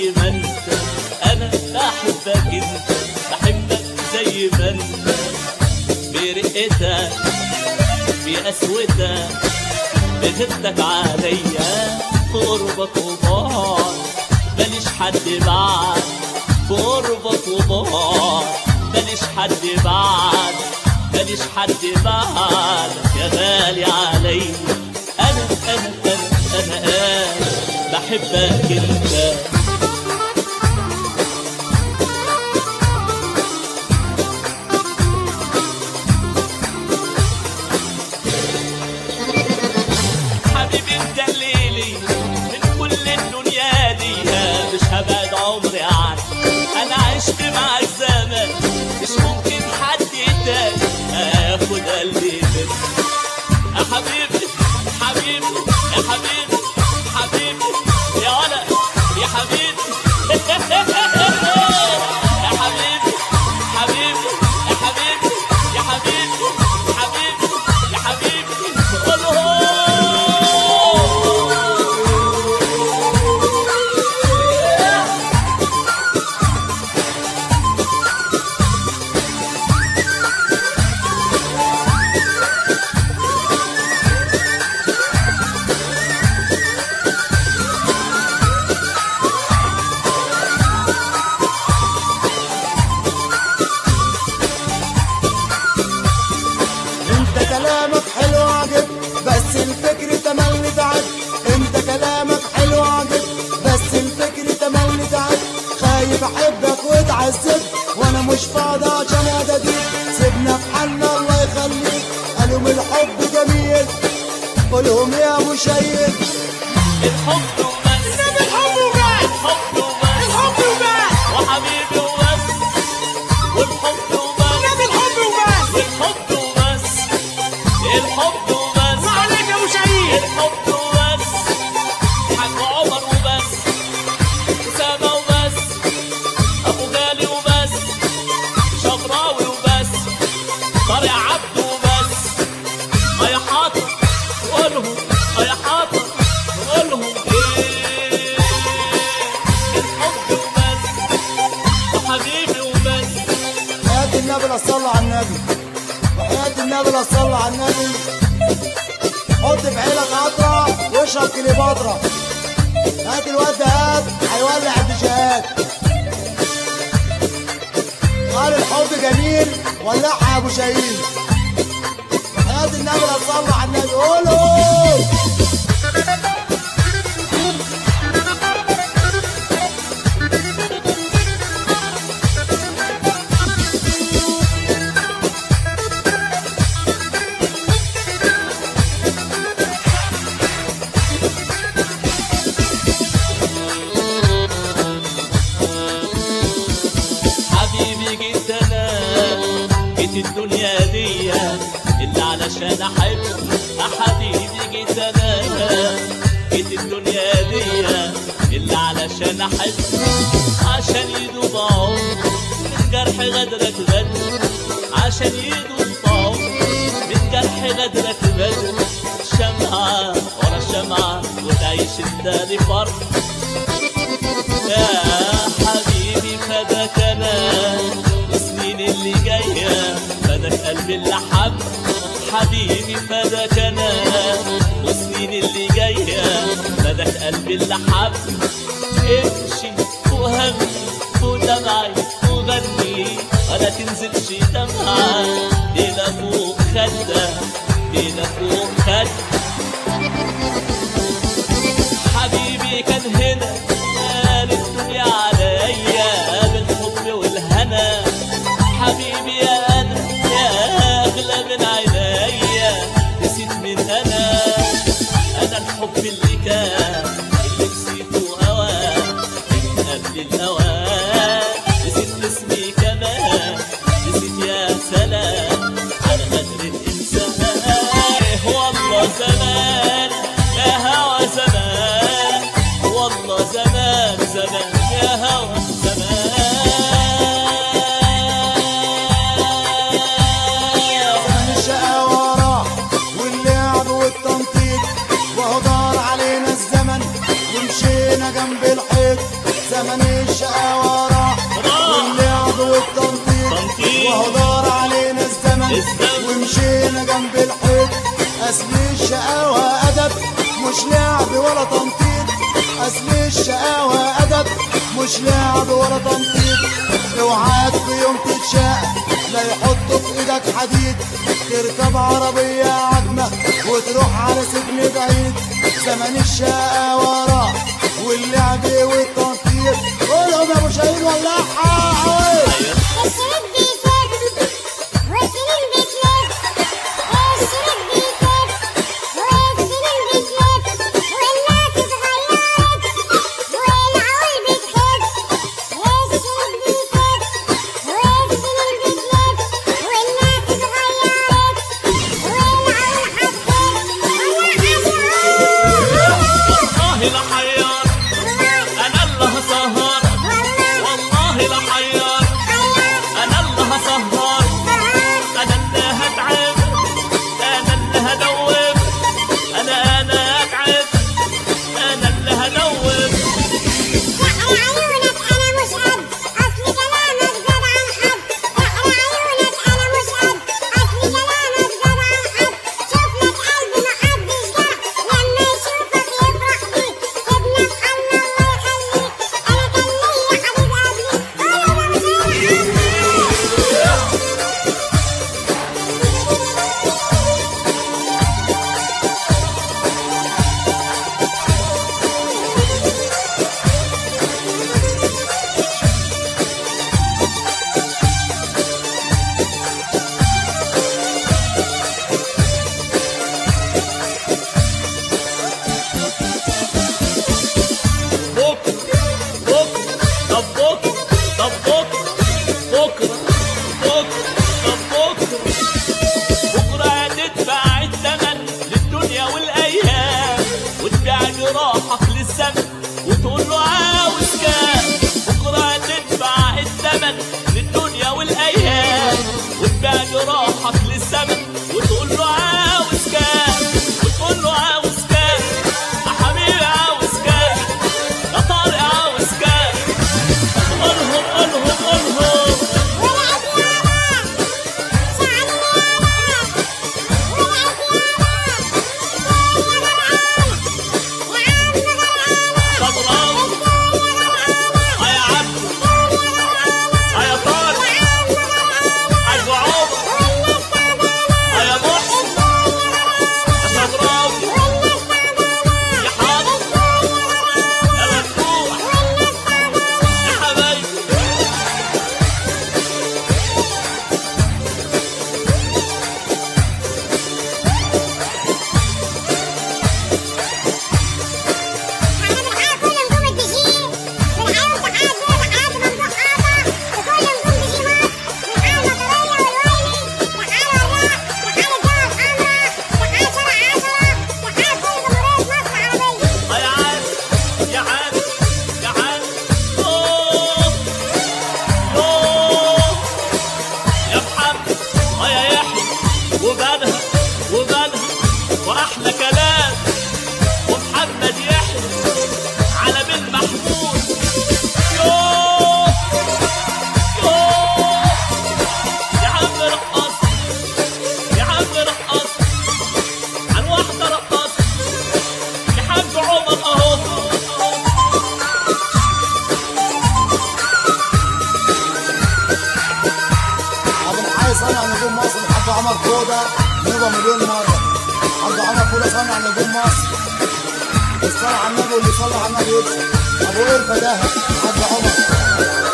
زي ما انت انا بحبك انت بحبك زي ما انت برقتك بقسوتك بغيرتك عليا قربك وبار ماليش حد بعد قربك وبار ماليش حد بعد ماليش حد بعد يا غالي عليا انا انا انا انا انا بحبك انت حبيبي انت الليلي من كل الدنيا دي مش هبعد عمري عنك انا عشت مع الزمن مش ممكن حد تاني هياخد قلبي منك يا حبيبي حبيبي يا حبيبي حبيبي يا ولد يا حبيبي يا حبيبي حبيبي يا حبيبي يا حبيبي حبيبي يا حبيبي الله انت كلامك حلو عجب بس الفكر تملي تعب انت كلامك حلو عجب بس الفكر تملي تعب خايف احبك واتعذب وانا مش فاضي عشان اداديك سيبنا في حالنا الله يخليك قالوا من الحب جميل قولهم يا مشيد الحب وبس الحب وبس الحب وبس الحب وبس وحبيبي وبس والحب وبس نبي الحب وبس والحب وبس الحب وبس وعليك يا ابو شهيد الحب وبس حاج عمر وبس أسامة وبس أبو غالي وبس شبراوي وبس طارق عبد وبس ما يا حاطط قولهم ما يا حاطط قولهم إيه الحب وبس وحبيبي وبس حياة النبي لا صلى على النبي وحياة النبي لا صلى على النبي حط في عينك قطرة واشرب كليوباترا هات الواد ده هات هيولع الدشاهات قال الحب جميل ولعها يا ابو شاهين حياة النبي لا صلى على النبي قولوا حبيبي جيت انا جيت الدنيا دي اللي علشان احب حبيبي جيت انا جيت الدنيا دي اللي علشان احب عشان يدوب عمر من جرح غدرك بدر عشان يدوب عمر من جرح غدرك بدر شمعة ورا شمعة وتعيش انت لفرح يا حبيبي فداك انا السنين اللي جايه فداك قلبي اللي حب حبيبي فداك انا والسنين اللي جايه فداك قلبي اللي حب امشي وهمي ودمعي وغني ولا تنزلش دمعة ليلة فوق خدة ليلة فوق خدة حبيبي كان هنا قال الدنيا عليا بالحب والهنا حبيبي يا انا يا اغلى من عينيا نسيت من انا انا الحب اللي كان اللي نسيته هواه من قبل الاوان نسيت اسمي كمان نسيت يا سلام على قدر الانسان إيه والله زمان يا هوى زمان والله زمان زمان يا هوى زمان زمن الشقاوة راح واللعب والتنطيط وهو دار علينا الزمن ومشينا جنب الحيط زمن الشقاوة راح راح. واللعب والتنطيط تنطيط. وهو دار علينا الزمن الزمن. ومشينا جنب الحيط اصل الشقاوة ادب مش لعب ولا تنطيط اصل الشقاوة ادب مش لعب ولا تنطيط اوعاك في يوم تتشاق لا يحطوا في ايدك حديد تركب عربية عجمة وتروح على سجن بعيد زمن الشقاوة راح واللعب والتنطيط قولهم يا ابو شاهين ولعها أوي. السرد بيفك والسنين بتلف السرد بيفك والسنين بتلف والناس اتغيرت والعقول بتخف السرد بيفك والسنين بتلف والناس اتغيرت والعقول هتخف والله لا حيار انا اللي هسهر والله لا حيار انا اللي هسهر انا اللي هتعب انا اللي هدوب انا انا اتعب انا اللي هدوب احرى عيونك انا مش قد اصل كلامك زاد عن حد احرى عيونك انا مش قد اصل كلامك زاد عن حد شوف لك قلب محدش جه لما يشوفك يفرح بيك سيبنا في حالنا الله يخليك انا كان ليا حبيب قبليك قولوا ده مش هيحصل بكره بكره طب بكره طب بكره بكره بكره طب بكره بكره هتدفع الثمن للدنيا والايام وتبيع جراحك للزمن وتقول له عاوز كام بكره هتدفع الثمن للدنيا والايام وتبيع جراحك للزمن وتقول له عاوز كام وتقول له عاوز كام يا حبيبي عاوز كام يا طارق عاوز كام قولهم قولهم قولهم ولعت يابا شعل يابا ولعت يابا يا عم غرقانة طب راوي اه يا عبد اه يا طارق حاج عمر اه يا محسن يا شبراوي يا حاضر يا مفتوح يا حبايبي اه يا عاد يا عاد يا عاد يوه يوه يا محمد اه يا يحيى وبنها وبنها واحلى كلام ومحمد يحيى على بن محمود يوه يوه يا عم رقص يا عم رقص عن واحدة رقص يا حاج عمر اهو ابو الحي صنع نجوم مصر الحاج عمر فوده نوبه مليون مره الحاج عمر فوده صنع نجوم مصر الصلاة على النبي واللي صلى على النبي يكسب ابو قرفه ده الحاج عمر